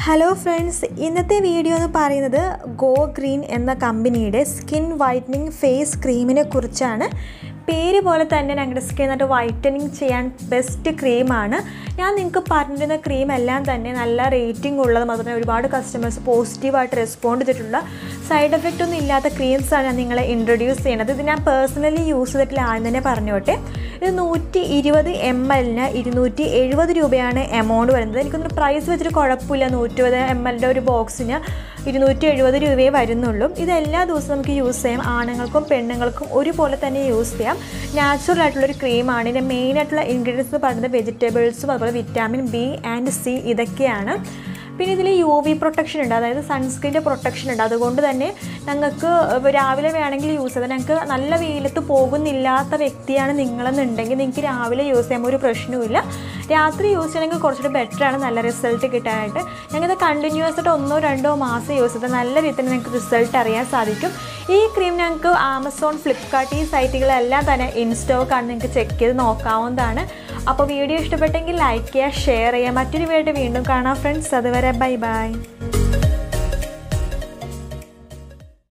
hello friends ഇന്നത്തെ video എന്ന് പറയുന്നത് ഗോ ഗ്രീൻ എന്ന കമ്പനിയുടെ സ്കിൻ വൈറ്റനിങ് ഫേസ് ക്രീമിനെ കുറിച്ചാണ് പേര് പോലെ തന്നെ ഞങ്ങളുടെ സ്കിൻ ആയിട്ട് വൈറ്റനിങ് ചെയ്യാൻ ബെസ്റ്റ് ക്രീമാണ് ഞാൻ നിങ്ങൾക്ക് പറഞ്ഞിരുന്ന ക്രീം എല്ലാം തന്നെ നല്ല റേറ്റിംഗ് ഉള്ളത് മാത്രമേ ഒരുപാട് കസ്റ്റമേഴ്സ് പോസിറ്റീവായിട്ട് റെസ്പോണ്ട് ചെയ്തിട്ടുള്ള സൈഡ് എഫക്റ്റ് ഒന്നും ഇല്ലാത്ത ക്രീംസാണ് ഞാൻ നിങ്ങളെ ഇൻട്രൊഡ്യൂസ് ചെയ്യുന്നത് ഇത് ഞാൻ പേഴ്സണലി യൂസ് ചെയ്തിട്ടില്ല ആദ്യം തന്നെ പറഞ്ഞോട്ടെ ഇത് നൂറ്റി ഇരുപത് എം എല്ലിന് ഇരുന്നൂറ്റി എഴുപത് രൂപയാണ് എമൗണ്ട് വരുന്നത് എനിക്കൊന്നും പ്രൈസ് വെച്ചിട്ട് കുഴപ്പമില്ല നൂറ്റിരുപത് എം എല്ലിൻ്റെ ഒരു ബോക്സിന് ഇരുന്നൂറ്റി എഴുപത് രൂപയെ വരുന്നുള്ളൂ ഇത് എല്ലാ ദിവസവും നമുക്ക് യൂസ് ചെയ്യാം ആണുങ്ങൾക്കും പെണ്ണുങ്ങൾക്കും ഒരുപോലെ തന്നെ യൂസ് ചെയ്യാം നാച്ചുറൽ ആയിട്ടുള്ളൊരു ക്രീമാണ് ഇതിൻ്റെ മെയിൻ ആയിട്ടുള്ള ഇൻഗ്രീഡിയൻസ് എന്ന് പറയുന്നത് വെജിറ്റബിൾസും അതുപോലെ വിറ്റാമിൻ ബി ആൻഡ് സി ഇതൊക്കെയാണ് പിന്നെ ഇതിൽ യു വി പ്രൊട്ടക്ഷൻ ഉണ്ട് അതായത് സൺസ്ക്രീൻ്റെ പ്രൊട്ടക്ഷൻ ഉണ്ട് അതുകൊണ്ട് തന്നെ ഞങ്ങൾക്ക് രാവിലെ വേണമെങ്കിൽ യൂസ് ചെയ്യാം ഞങ്ങൾക്ക് നല്ല വെയിലത്ത് പോകുന്നില്ലാത്ത വ്യക്തിയാണ് നിങ്ങളെന്നുണ്ടെങ്കിൽ നിങ്ങൾക്ക് രാവിലെ യൂസ് ചെയ്യുമ്പോൾ ഒരു പ്രശ്നവുമില്ല രാത്രി യൂസ് ചെയ്യണമെങ്കിൽ കുറച്ചുകൂടി ബെറ്ററാണ് നല്ല റിസൾട്ട് കിട്ടാനായിട്ട് ഞങ്ങൾക്ക് കണ്ടിന്യൂസ് ആയിട്ട് ഒന്നോ രണ്ടോ മാസം യൂസ് ചെയ്താൽ നല്ല രീതിയിൽ നിങ്ങൾക്ക് റിസൾട്ട് അറിയാൻ സാധിക്കും ഈ ക്രീം ഞങ്ങൾക്ക് ആമസോൺ ഫ്ലിപ്കാർട്ട് ഈ സൈറ്റുകളെല്ലാം തന്നെ ഇൻ സ്റ്റോക്കാണ് നിങ്ങൾക്ക് ചെക്ക് ചെയ്ത് നോക്കാവുന്നതാണ് അപ്പോൾ വീഡിയോ ഇഷ്ടപ്പെട്ടെങ്കിൽ ലൈക്ക് ചെയ്യുക ഷെയർ ചെയ്യുക മറ്റൊരു വീഡിയോ വീണ്ടും കാണാം ഫ്രണ്ട്സ് അതുവരെ ബൈ ബൈ